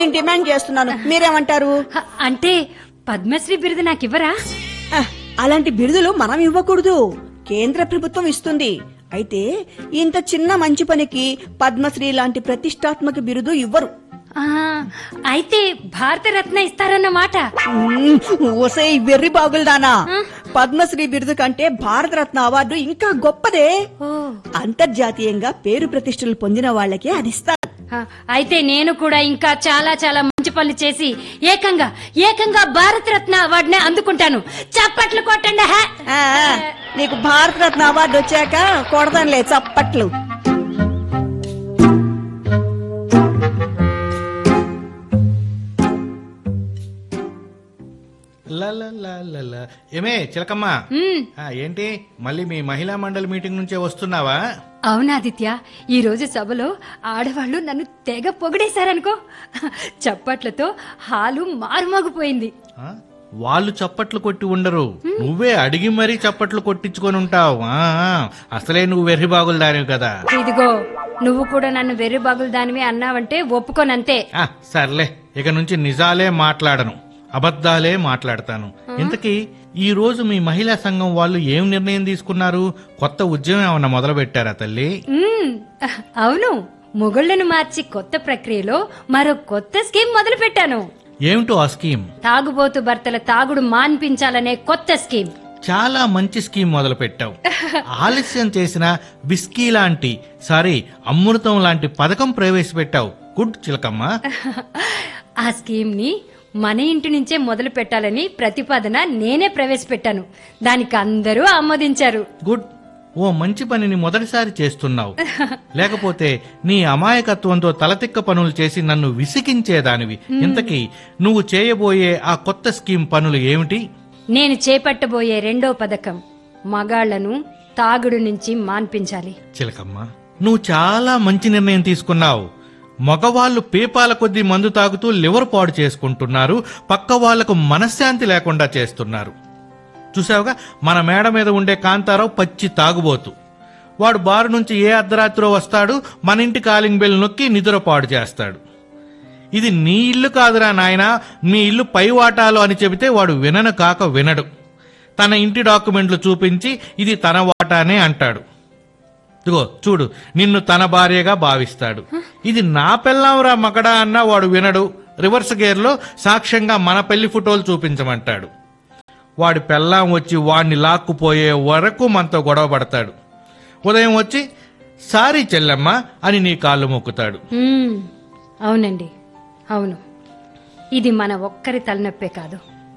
నేను డిమాండ్ చేస్తున్నాను మీరేమంటారు హ, అంటే పద్మశ్రీ బిరుదు నాకివ్వరా ఆ, అలాంటి బిరుదులు మనం ఇవ్వకూడదు కేంద్ర ప్రభుత్వం ఇస్తుంది అయితే ఇంత చిన్న మంచి పనికి పద్మశ్రీ లాంటి ప్రతిష్టాత్మక బిరుదు ఇవ్వరు ఆ, అయితే భారతరత్న ఇస్తారన్నమాట మ్మ్, ఒసే వెర్రి బాగుల్దానా పద్మశ్రీ బిరుదు కంటే భారతరత్న అవార్డు ఇంకా గొప్పదే ఓ అంతర్జాతీయంగా పేరు ప్రతిష్టలు పొందిన వాళ్ళకే అది ఇస్తారు ఆ, అయితే నేను కూడా ఇంకా చాలా చాలా మంచి పనులు చేసి ఏకంగా ఏకంగా భారతరత్న అవార్డునే అందుకుంటాను చప్పట్లు కొట్టండి హే. ఆ, ఆ, నీకు భారతరత్న అవార్డు వచ్చాక కొడదానులే చప్పట్లు లలలలల. ఏమే చిలకమ్మ మ్, ఆ, ఏంటి మళ్ళీ మీ మహిళా మండలి మీటింగ్ నుంచే వస్తున్నావా అవునాదిత్య ఈ రోజు సభలో ఆడవాళ్లు నన్ను తెగ పొగిడేశారనుకో చప్పట్లతో హాలు మారుమోగిపోయింది ఆ? వాళ్ళు చప్పట్లు కొట్టి ఉండరు నువ్వే అడిగి మరీ చప్పట్లు కొట్టించుకొని ఉంటావు ఆ, ఆ. అసలే నువ్వు వెర్రి బాగులు దానివి కదా ఇదిగో నువ్వు కూడా నన్ను వెర్రి బాగులు దానివి అన్నావంటే ఒప్పుకోనంతే ఆ, సర్లే ఇక నుంచి నిజాలే మాట్లాడను అబద్ధాలే మాట్లాడతాను ఇంతకీ ఈ రోజు మీ మహిళా సంఘం వాళ్ళు ఏం నిర్ణయం తీసుకున్నారు కొత్త ఉద్యమం ఏమన్నా మొదలు పెట్టారా తల్లి మ్మ్, అవును మొగుళ్లను మార్చి కొత్త ప్రక్రియలో మరో కొత్త స్కీమ్ మొదలు పెట్టాను ఏమిటో ఆ స్కీమ్ తాగుబోతు భర్తల తాగుడు మాన్పించాలనే కొత్త స్కీమ్ చాలా మంచి స్కీమ్ మొదలు పెట్టావు ఆలస్యం చేసిన విస్కీ లాంటి సారీ అమృతం లాంటి పథకం ప్రవేశపెట్టావు గుడ్ చిలకమ్మ ఆ స్కీమ్ ని మన ఇంటి నుంచే మొదలు పెట్టాలని ప్రతిపాదన నేనే ప్రవేశపెట్టాను దానికి అందరూ ఆమోదించారు గుడ్ ఓ మంచి పనిని మొదటిసారి చేస్తున్నావు లేకపోతే నీ అమాయకత్వంతో తలతిక్క పనులు చేసి నన్ను విసిగించేదానివి ఇంతకీ నువ్వు చేయబోయే ఆ కొత్త స్కీమ్ పనులు ఏమిటి నేను చేపట్టబోయే రెండో పథకం మగాళ్లను తాగుడు నుంచి మాన్పించాలి చిలకమ్మ నువ్వు చాలా మంచి నిర్ణయం తీసుకున్నావు మగవాళ్ళు పీపాల కొద్దీ మందు తాగుతూ లివర్ పాడు చేసుకుంటున్నారు పక్క వాళ్లకు మనశ్శాంతి లేకుండా చేస్తున్నారు చూసావుగా మన మేడ మీద ఉండే కాంతారావు పచ్చి తాగుబోతు వాడు బారు నుంచి ఏ అర్ధరాత్రో వస్తాడు మన ఇంటి కాలింగ్ బెల్ నొక్కి నిద్ర పాడు చేస్తాడు ఇది నీ ఇల్లు కాదురా నాయనా మీ ఇల్లు పై వాటాలు అని చెబితే వాడు వినను కాక వినడు తన ఇంటి డాక్యుమెంట్లు చూపించి ఇది తన వాటానే అంటాడు ఇదిగో చూడు నిన్ను తన భార్యగా భావిస్తాడు ఇది నా పెళ్ళాంరా మగడా అన్న వాడు వినడు రివర్స్ గేర్లో సాక్ష్యంగా మన పెళ్లి ఫోటోలు చూపించమంటాడు వాడి పెళ్ళాం వచ్చి వాడిని లాక్కుపోయే వరకు మనతో గొడవ పడతాడు ఉదయం వచ్చి సారీ చెల్లెమ్మ అని నీ కాళ్ళు మొక్కుతాడు మ్మ్. అవునండి అవును ఇది మన ఒక్కరి తలనొప్పే కాదు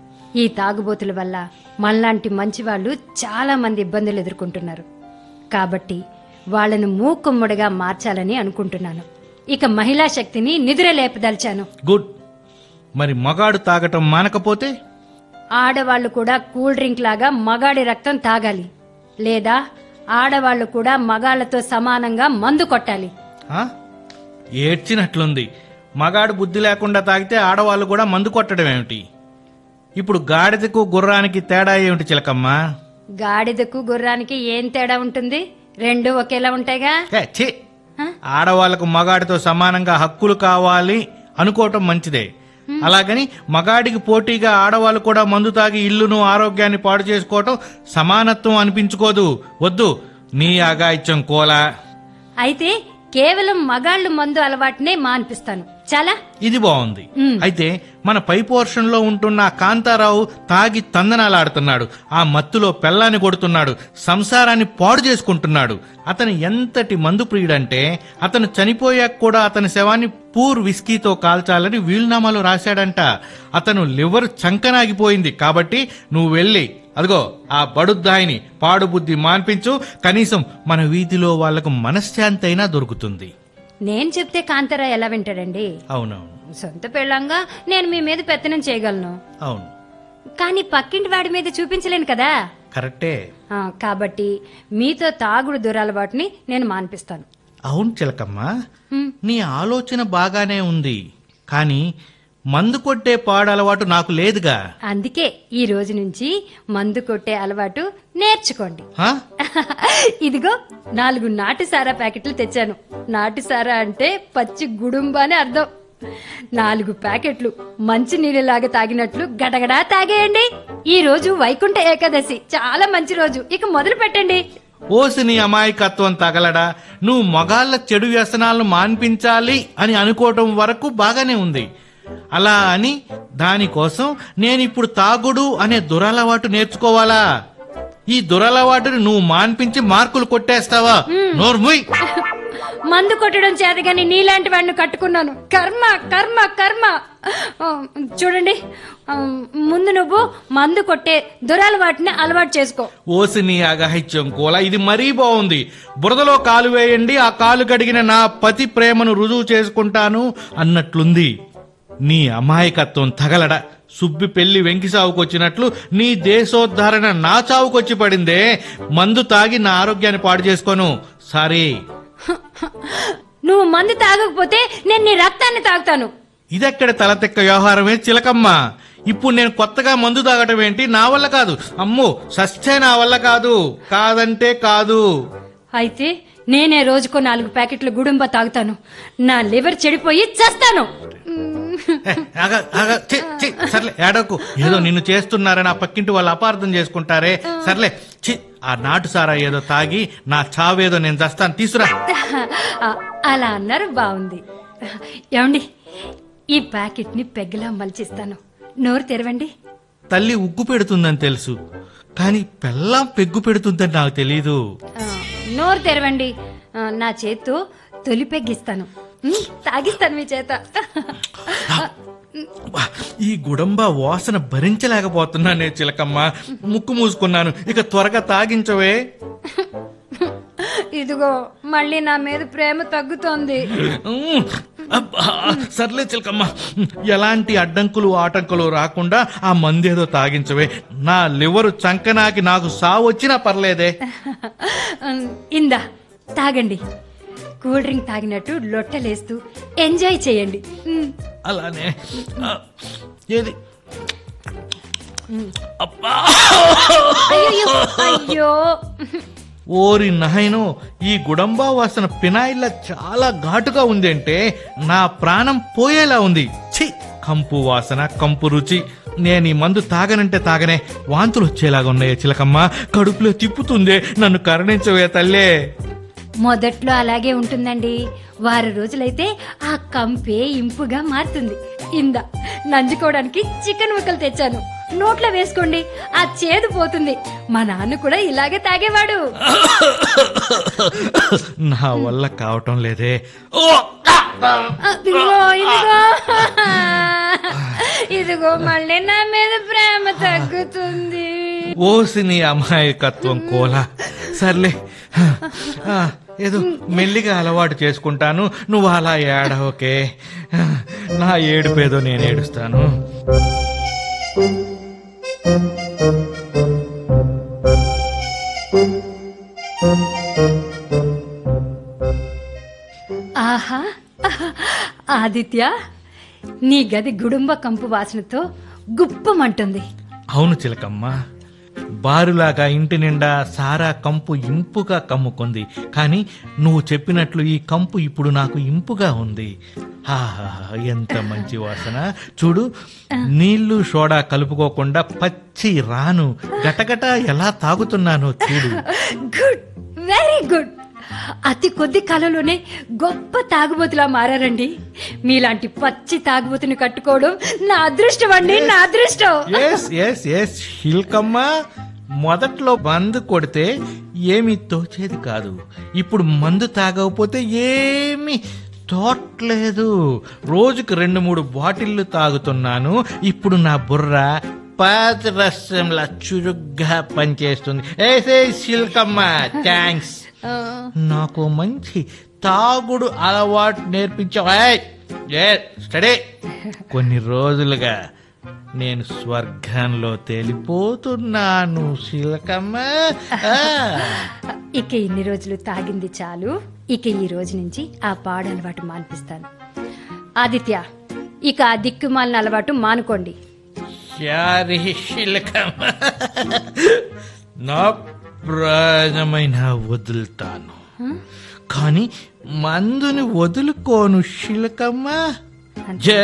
ఈ తాగుబోతుల వల్ల మనలాంటి మంచివాళ్ళు చాలా మంది ఇబ్బందులు ఎదుర్కొంటున్నారు కాబట్టి వాళ్ళను మూకుమ్మడిగా మార్చాలని అనుకుంటున్నాను ఇక మహిళా శక్తిని నిద్ర లేపదలిచాను గుడ్ మరి మగాడు తాగటం మానకపోతే ఆడవాళ్లు కూడా కూల్ డ్రింక్ లాగా మగాడి రక్తం తాగాలి లేదా ఆడవాళ్లు కూడా మగాళ్లతో సమానంగా మందు కొట్టాలి ఆ? ఏడ్చినట్లుంది మగాడు బుద్ధి లేకుండా తాగితే ఆడవాళ్ళు కూడా మందు కొట్టడం ఏమిటి ఇప్పుడు గాడిదకు గుర్రానికి తేడా ఏమిటి చిలకమ్మా గాడిదకు గుర్రానికి ఏం తేడా ఉంటుంది రెండు ఒకేలా ఉంటాయిగా ఏ, ఛీ ఆ? ఆడవాళ్లకు మగాడితో సమానంగా హక్కులు కావాలి అనుకోవటం మంచిదే అలాగని మగాడికి పోటీగా ఆడవాళ్ళు కూడా మందు తాగి ఇల్లును ఆరోగ్యాన్ని పాడు చేసుకోవటం సమానత్వం అనిపించుకోదు వద్దు నీ అగాయిత్యం కోలా అయితే కేవలం మగాళ్ళు మందు అలవాటునే మాన్పిస్తాను చాలా ఇది బాగుంది మ్. అయితే మన పై పోర్షన్ లో ఉంటున్న ఆ కాంతారావు తాగి తందనాలాడుతున్నాడు ఆ మత్తులో పెళ్ళాన్ని కొడుతున్నాడు సంసారాన్ని పాడు చేసుకుంటున్నాడు అతను ఎంతటి మందు ప్రియుడంటే అతను చనిపోయాక కూడా అతని శవాన్ని పూర్ విస్కీతో కాల్చాలని వీలునామాలో రాశాడంట అతను లివర్ చంకనాగిపోయింది కాబట్టి నువ్వు వెళ్ళి అదిగో ఆ బడుద్దాయిని పాడు బుద్ధి మాన్పించు కనీసం మన వీధిలో వాళ్లకు మనశ్శాంతి అయినా దొరుకుతుంది నేను చెప్తే కాంతారా ఎలా వింటాడండి అవునవును సొంత పెళ్ళంగా నేను మీ మీద పెత్తనం చేయగలను అవును కానీ పక్కింటి వాడి మీద చూపించలేను కదా కరెక్టే ఆ, కాబట్టి మీతో తాగుడు దురలవాటుని నేను మాన్పిస్తాను అవును చిలకమ్మ హ్మ్. నీ ఆలోచన బాగానే ఉంది కానీ మందు కొట్టే పాడు అలవాటు నాకు లేదుగా అందుకే ఈ రోజు నుంచి మందు కొట్టే అలవాటు నేర్చుకోండి హా? ఇదిగో నాలుగు నాటు సారా ప్యాకెట్లు తెచ్చాను నాటు సారా అంటే పచ్చి గుడుంబా అని అర్థం నాలుగు ప్యాకెట్లు మంచి నీళ్ళలాగా తాగినట్లు గడగడా తాగేయండి ఈ రోజు వైకుంఠ ఏకాదశి చాలా మంచి రోజు ఇక మొదలు పెట్టండి ఓసిని అమాయకత్వం తగలడా నువ్వు మగాళ్ళ చెడు వ్యసనాలను మాన్పించాలి అని అనుకోవటం వరకు బాగానే ఉంది అలా అని దానికోసం నేనిప్పుడు తాగుడు అనే దురలవాటు నేర్చుకోవాలా ఈ దురలవాటుని నువ్వు మాన్పించి మార్కులు కొట్టేస్తావా నోర్ముయ్ మందు కొట్టడం చేతగాని నీలాంటి వాడిని కట్టుకున్నాను కర్మ కర్మ కర్మ ఆ, చూడండి ఆ, ముందు నువ్వు మందు కొట్టే దురలవాటిని అలవాటు చేసుకో ఓసిని అగహిత్యం కోల ఇది మరీ బాగుంది బురదలో కాలు వేయండి ఆ కాలు కడిగిన నా పతి ప్రేమను రుజువు చేసుకుంటాను అన్నట్లుంది నీ అమాయకత్వం తగలడ సుబ్బి పెళ్లి వెంకి సావుకొచ్చినట్లు నీ దేశోద్ధరణ నా చావుకొచ్చి పడిందే మందు తాగి నా ఆరోగ్యాన్ని పాడు చేసుకోను సారీ నువ్వు మందు తాగకపోతే నేను నీ రక్తాన్ని తాగుతాను ఇదెక్కడ తలతెక్క వ్యవహారమే చిలకమ్మ ఇప్పుడు నేను కొత్తగా మందు తాగటం ఏంటి నా వల్ల కాదు అమ్మో సస్తే నా వల్ల కాదు కాదంటే కాదు అయితే నేనే రోజుకో నాలుగు ప్యాకెట్లు గుడుంబ తాగుతాను నా లివర్ చెడిపోయి చస్తాను ఏ, ఆగ, ఆగ, ఛీ, ఛీ, సర్లే ఏడకు ఏదో నిన్ను చేస్తున్నారని ఆ పక్కింటి వాళ్ళు అపార్థం చేసుకుంటారే సర్లే ఛీ, ఆ నాటు సారా ఏదో తాగి నా చావేదో నేను చస్తాను తీసురా ఆ, అలా అన్నారు బాగుంది ఏమండి ఈ ప్యాకెట్ ని పెగ్గలా మలిచిస్తాను నోరు తెరవండి తల్లి ఉగ్గు పెడుతుందని తెలుసు కానీ పెళ్ళాం పెగ్గు పెడుతుందని నాకు తెలీదు ఆ, నోరు తెరవండి ఆ, నా చేత్తో తొలి పెగ్గిస్తాను ఉమ్, తాగిస్తాను మీ చేత వా, ఈ గుడంబ వాసన భరించలేకపోతున్నానే చిలకమ్మ ముక్కు మూసుకున్నాను ఇక త్వరగా తాగించవే ఇదిగో మళ్ళీ నా మీద ప్రేమ తగ్గుతోంది ఉమ్, అబ్బా, సర్లే చిలకమ్మ ఎలాంటి అడ్డంకులు ఆటంకులు రాకుండా ఆ మందేదో తాగించవే నా లివరు చంకనాకి నాకు సావు వచ్చినా పర్లేదే ఉమ్, ఇందా తాగండి కూల్ డ్రింక్ తాగినట్టు లొట్టలేస్తూ ఎంజాయ్ చేయండి ఉమ్, అలానే ఆ, ఏది అబ్బా అయ్యో అయ్యో ఓరి నాయనో ఈ గుడంబా వాసన పినాయిల్లా చాలా ఘాటుగా ఉంది అంటే నా ప్రాణం పోయేలా ఉంది ఛీ కంపు వాసన కంపు రుచి నేను ఈ మందు తాగనంటే తాగనే వాంతులు వచ్చేలాగా ఉన్నాయే చిలకమ్మ కడుపులో తిప్పుతుందే నన్ను కరుణించవే తల్లే మొదట్లో అలాగే ఉంటుందండి వారం రోజులైతే ఆ కంపే ఇంపుగా మారుతుంది ఇందా నంజుకోవడానికి చికెన్ ముక్కలు తెచ్చాను నోట్లో వేసుకోండి ఆ చేదు పోతుంది మా నాన్న కూడా ఇలాగే తాగేవాడు నా వల్ల కావటం లేదే ఓ! ఇదిగో ఇదిగో ఇదిగో మళ్ళీ నా మీద ప్రేమ తగ్గుతుంది ఓసిని అమాయకత్వం కోలా సర్లే ఆ, ఏదో మెల్లిగా అలవాటు చేసుకుంటాను నువ్వు అలా ఏడవకే నా ఏడుపేదో నేను ఏడుస్తాను ఆహా ఆదిత్య నీ గది గుడుంబ కంపు వాసనతో గుప్పమంటుంది అవును చిలకమ్మ బారులాగా ఇంటి నిండా సారా కంపు ఇంపుగా కమ్ముకుంది కానీ నువ్వు చెప్పినట్లు ఈ కంపు ఇప్పుడు నాకు ఇంపుగా ఉంది ఆహా ఎంత మంచి వాసన చూడు నీళ్లు సోడా కలుపుకోకుండా పచ్చి రాను గటగట ఎలా తాగుతున్నానో చూడు గుడ్ వెరీ గుడ్ అతి కొద్ది కాలంలోనే గొప్ప తాగుబోతులా మారారండి మీలాంటి పచ్చి తాగుబోతుని కట్టుకోవడం నా అదృష్టం అండి నా అదృష్టం ఎస్ ఎస్ ఎస్ శిల్కమ్మ మొదట్లో మందు కొడితే ఏమీ తోచేది కాదు ఇప్పుడు మందు తాగకపోతే ఏమీ తోట్లేదు రోజుకు రెండు మూడు బాటిళ్లు తాగుతున్నాను ఇప్పుడు నా బుర్ర పాత రసంలా చురుగ్గా పనిచేస్తుంది ఏసే శిల్కమ్మ థ్యాంక్స్ ఆ, నాకు మంచి తాగుడు అలవాటు నేర్పించావు ఏయ్! ఏ స్టడీ కొన్ని రోజులుగా నేను స్వర్గంలో తేలిపోతున్నాను శిలకమ్మ ఆ. ఇక ఇన్ని రోజులు తాగింది చాలు ఇక ఈ రోజు నుంచి ఆ పాడు అలవాటు మాన్పిస్తాను ఆదిత్య ఇక ఆ దిక్కుమాలిన అలవాటు మానుకోండి శారీ శిలకమ్మ నా ప్రాణమైన వదులుతాను కానీ మందుని వదులుకోను శిలకమ్మ జై